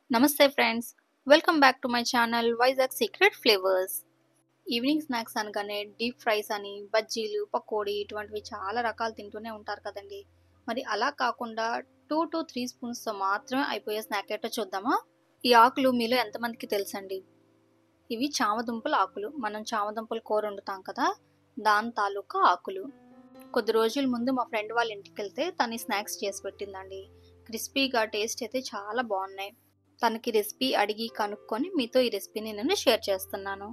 నమస్తే friends welcome back to my channel Vizag secret flavours evening snacks అనగానే deep fries అని బజ్జీలు పకోడీ ఇటువంటివి చాలా రకాలు తింటూనే ఉంటారు కదండి మరి అలా కాకుండా టూ టు త్రీ స్పూన్స్తో మాత్రమే అయిపోయే స్నాక్ ఏంటో చూద్దామా ఈ ఆకులు మీలో ఎంతమందికి తెలుసండి ఇవి చామదుంపల ఆకులు మనం చామదుంపల కూర వండుతాం కదా దాని తాలూకా ఆకులు కొద్ది రోజుల ముందు మా ఫ్రెండ్ వాళ్ళ ఇంటికి వెళ్తే తను ఈ స్నాక్స్ చేసి పెట్టిందండి క్రిస్పీగా టేస్ట్ అయితే చాలా బాగున్నాయి తనకి రెసిపీ అడిగి కనుక్కొని మీతో ఈ రెసిపీని నేను షేర్ చేస్తున్నాను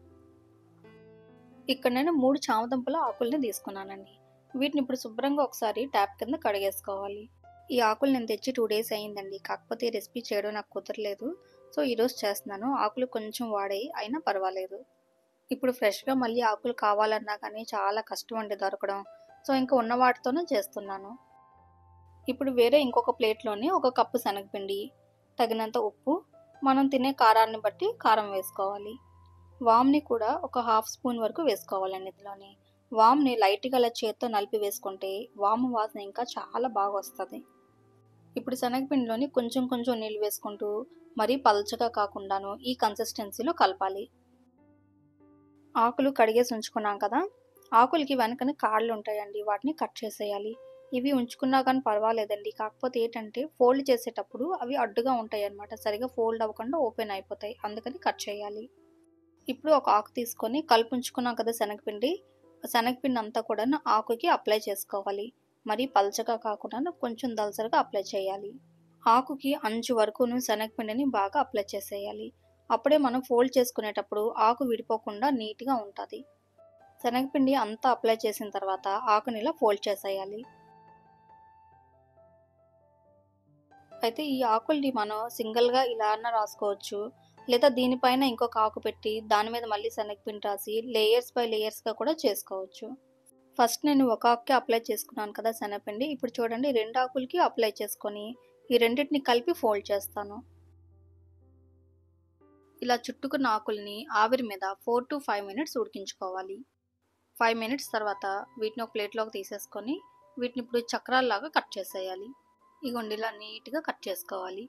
ఇక్కడ నేను మూడు చామదుంపల ఆకుల్ని తీసుకున్నానండి వీటిని ఇప్పుడు శుభ్రంగా ఒకసారి ట్యాప్ కింద కడిగేసుకోవాలి ఈ ఆకులు నేను తెచ్చి టూ డేస్ అయ్యిందండి కాకపోతే ఈ రెసిపీ చేయడం నాకు కుదరలేదు సో ఈరోజు చేస్తున్నాను ఆకులు కొంచెం వాడాయి అయినా పర్వాలేదు ఇప్పుడు ఫ్రెష్గా మళ్ళీ ఆకులు కావాలన్నా కానీ చాలా కష్టం అండి దొరకడం సో ఇంకా ఉన్న వాటితోనే చేస్తున్నాను ఇప్పుడు వేరే ఇంకొక ప్లేట్లోని ఒక కప్పు శనగపిండి తగినంత ఉప్పు మనం తినే కారాన్ని బట్టి కారం వేసుకోవాలి వామ్ని కూడా ఒక హాఫ్ స్పూన్ వరకు వేసుకోవాలండి ఇందులోని వామ్ని లైట్గా అలా చేత్తో నలిపి వేసుకుంటే వాము వాసన ఇంకా చాలా బాగా వస్తుంది ఇప్పుడు శనగపిండిలోని కొంచెం కొంచెం నీళ్ళు వేసుకుంటూ మరీ పల్చగా కాకుండాను ఈ కన్సిస్టెన్సీలో కలపాలి ఆకులు కడిగేసి ఉంచుకున్నాం కదా ఆకులకి వెనకనే కాళ్ళు ఉంటాయండి వాటిని కట్ చేసేయాలి ఇవి ఉంచుకున్నా కానీ పర్వాలేదండి కాకపోతే ఏంటంటే ఫోల్డ్ చేసేటప్పుడు అవి అడ్డుగా ఉంటాయి అన్నమాట సరిగా ఫోల్డ్ అవ్వకుండా ఓపెన్ అయిపోతాయి అందుకని కట్ చేయాలి ఇప్పుడు ఒక ఆకు తీసుకొని కలిపి ఉంచుకున్నాం కదా శనగపిండి శనగపిండి అంతా కూడా ఆకుకి అప్లై చేసుకోవాలి మరి పల్చగా కాకుండా కొంచెం దలసరిగా అప్లై చేయాలి ఆకుకి అంచు వరకును శనగపిండిని బాగా అప్లై చేసేయాలి అప్పుడే మనం ఫోల్డ్ చేసుకునేటప్పుడు ఆకు విడిపోకుండా నీట్గా ఉంటుంది శనగపిండి అంతా అప్లై చేసిన తర్వాత ఆకుని ఇలా ఫోల్డ్ చేసేయాలి అయితే ఈ ఆకుల్ని మనం సింగిల్గా ఇలా అన్న రాసుకోవచ్చు లేదా దీనిపైన ఇంకొక ఆకు పెట్టి దాని మీద మళ్ళీ శనగపిండి రాసి లేయర్స్ బై లేయర్స్గా కూడా చేసుకోవచ్చు ఫస్ట్ నేను ఒక ఆకుకి అప్లై చేసుకున్నాను కదా శనగపిండి ఇప్పుడు చూడండి రెండు ఆకులకి అప్లై చేసుకొని ఈ రెండింటిని కలిపి ఫోల్డ్ చేస్తాను ఇలా చుట్టుకున్న ఆకుల్ని ఆవిరి మీద ఫోర్ టు ఫైవ్ మినిట్స్ ఉడికించుకోవాలి ఫైవ్ మినిట్స్ తర్వాత వీటిని ఒక ప్లేట్లోకి తీసేసుకొని వీటిని ఇప్పుడు చక్రాల్లాగా కట్ చేసేయాలి ఈ గుండెలా నీట్గా కట్ చేసుకోవాలి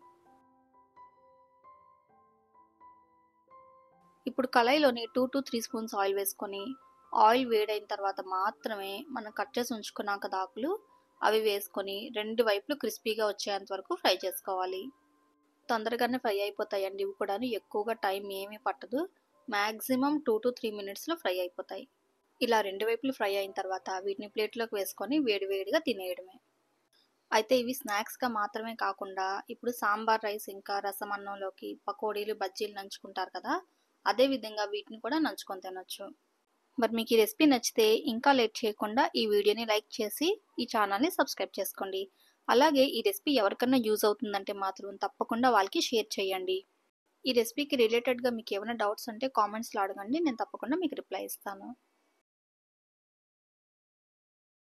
ఇప్పుడు కళాయిలోని two to three spoons oil వేసుకొని ఆయిల్ వేడైన తర్వాత మాత్రమే మనం కట్ చేసి ఉంచుకున్నాం కదా ఆకులు అవి వేసుకొని రెండు వైపులు క్రిస్పీగా వచ్చేంత వరకు ఫ్రై చేసుకోవాలి తొందరగానే ఫ్రై అయిపోతాయండి ఇవి కూడా ఎక్కువగా టైం ఏమీ పట్టదు మ్యాక్సిమం టూ టు త్రీ మినిట్స్లో ఫ్రై అయిపోతాయి ఇలా రెండు వైపులు ఫ్రై అయిన తర్వాత వీటిని ప్లేట్లోకి వేసుకొని వేడివేడిగా తినేయడమే అయితే ఇవి స్నాక్స్గా మాత్రమే కాకుండా ఇప్పుడు సాంబార్ రైస్ ఇంకా రసం అన్నంలోకి పకోడీలు బజ్జీలు నంచుకుంటారు కదా అదే విధంగా వీటిని కూడా నంచుకొని తినొచ్చు మరి మీకు ఈ రెసిపీ నచ్చితే ఇంకా లేట్ చేయకుండా ఈ వీడియోని లైక్ చేసి ఈ ఛానల్ని సబ్స్క్రైబ్ చేసుకోండి అలాగే ఈ రెసిపీ ఎవరికన్నా యూజ్ అవుతుందంటే మాత్రం తప్పకుండా వాళ్ళకి షేర్ చేయండి ఈ రెసిపీకి రిలేటెడ్గా మీకు ఏమైనా డౌట్స్ ఉంటే కామెంట్స్లో అడగండి నేను తప్పకుండా మీకు రిప్లై ఇస్తాను